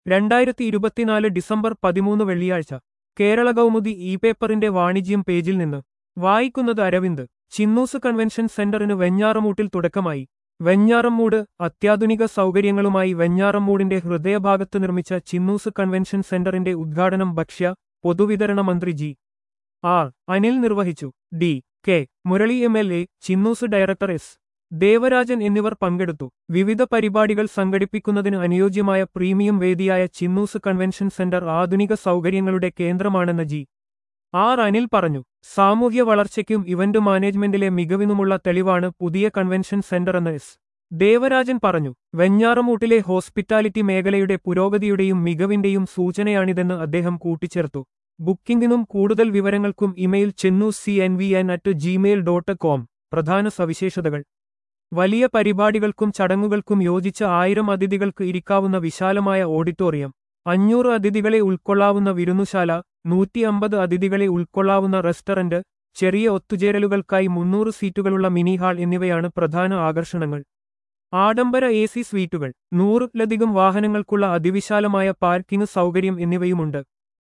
രണ്ടായിരത്തി ഇരുപത്തിനാല് ഡിസംബർ പതിമൂന്ന് വെള്ളിയാഴ്ച കേരള കൗമുദി ഇ പേപ്പറിന്റെ വാണിജ്യം പേജിൽ നിന്ന് വായിക്കുന്നത് അരവിന്ദ് ചിന്നൂസ് കൺവെൻഷൻ സെന്ററിന് വെഞ്ഞാറമൂട്ടിൽ തുടക്കമായി വെഞ്ഞാറമ്മൂട് അത്യാധുനിക സൗകര്യങ്ങളുമായി വെഞ്ഞാറമ്മൂടിന്റെ ഹൃദയഭാഗത്ത് നിർമ്മിച്ച ചിന്നൂസ് കൺവെൻഷൻ സെന്ററിന്റെ ഉദ്ഘാടനം ഭക്ഷ്യ പൊതുവിതരണ മന്ത്രി ജി ആർ അനിൽ നിർവഹിച്ചു D K Murali M L A Chinnoos director S Devarajan എന്നിവർ പങ്കെടുത്തു വിവിധ പരിപാടികൾ സംഘടിപ്പിക്കുന്നതിന് അനുയോജ്യമായ പ്രീമിയം വേദിയായ ചിന്നൂസ് കൺവെൻഷൻ സെന്റർ ആധുനിക സൗകര്യങ്ങളുടെ കേന്ദ്രമാണെന്ന് ജി ആർ അനിൽ പറഞ്ഞു സാമൂഹ്യ വളർച്ചയ്ക്കും ഇവന്റ് മാനേജ്മെന്റിലെ മികവിനുമുള്ള തെളിവാണ് പുതിയ കൺവെൻഷൻ സെന്ററെന്ന് എസ് ദേവരാജൻ പറഞ്ഞു വെഞ്ഞാറമൂട്ടിലെ ഹോസ്പിറ്റാലിറ്റി മേഖലയുടെ പുരോഗതിയുടെയും മികവിന്റെയും സൂചനയാണിതെന്ന് അദ്ദേഹം കൂട്ടിച്ചേർത്തു ബുക്കിംഗിനും കൂടുതൽ വിവരങ്ങൾക്കും ഇമെയിൽ ചെന്നു C N V N at Gmail dot com പ്രധാന സവിശേഷതകൾ വലിയ പരിപാടികൾക്കും ചടങ്ങുകൾക്കും യോജിച്ച ആയിരം അതിഥികൾക്ക് ഇരിക്കാവുന്ന വിശാലമായ ഓഡിറ്റോറിയം അഞ്ഞൂറ് അതിഥികളെ ഉൾക്കൊള്ളാവുന്ന വിരുന്നുശാല നൂറ്റി അമ്പത് അതിഥികളെ ഉൾക്കൊള്ളാവുന്ന റെസ്റ്റോറന്റ് ചെറിയ ഒത്തുചേരലുകൾക്കായി മുന്നൂറ് സീറ്റുകളുള്ള മിനി ഹാൾ എന്നിവയാണ് പ്രധാന ആകർഷണങ്ങൾ ആഡംബര എ സി സ്വീറ്റുകൾ നൂറിലധികം വാഹനങ്ങൾക്കുള്ള അതിവിശാലമായ പാർക്കിംഗ് സൗകര്യം എന്നിവയുമുണ്ട്